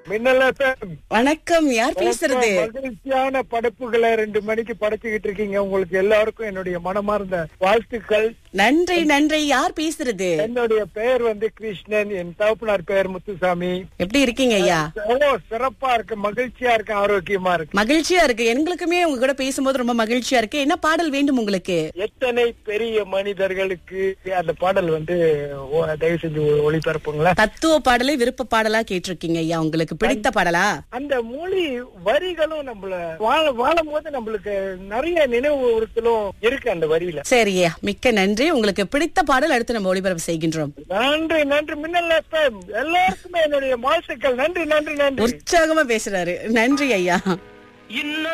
மின்னல் FM. வணக்கம் யார் பேசுறது மகிழ்ச்சியான படைப்புகளை ரெண்டு மணிக்கு படைச்சுக்கிட்டு இருக்கீங்க உங்களுக்கு எல்லாருக்கும் என்னுடைய மனமார்ந்த வாழ்த்துக்கள் நன்றி நன்றி யார் பேசுறது என்னுடைய பெயர் வந்து கிருஷ்ணன் என் தகப்பனார் பெயர் முத்துசாமி எப்படி இருக்கீங்க ஐயா ஓ சிறப்பா இருக்கு மகிழ்ச்சியா இருக்கு ஆரோக்கியமா இருக்கு மகிழ்ச்சியா இருக்கு எங்களுக்குமே உங்க கூட பேசும்போது ரொம்ப மகிழ்ச்சியா இருக்கு என்ன பாடல் வேண்டும் உங்களுக்கு எத்தனை பெரிய மனிதர்களுக்கு அந்த பாடல் வந்து ஓ- தயவு செஞ்சு ஒ- ஒளிபரப்புங்களேன் தத்துவ பாடலை விருப்ப பாடலா கேட்டிருக்கீங்க ஐயா உங்களுக்கு பிடித்த பாடலா அந்த மொழி வரிகளும் நம்மள வாழ வாழும் போது நம்மளுக்கு நிறைய நினைவுறுத்தலும் இருக்கு அந்த வரியில சரி ஐயா மிக்க நன்றி உங்களுக்கு பிடித்த பாடல் அடுத்து நம்ம ஒளிபரப்பு செய்கின்றோம் நன்றி நன்றி மின்னல் FM. எல்லாருக்குமே என்னுடைய வாழ்த்துக்கள் நன்றி நன்றி நன்றி உற்சாகமா பேசுறாரு நன்றி ஐயா இன்னும்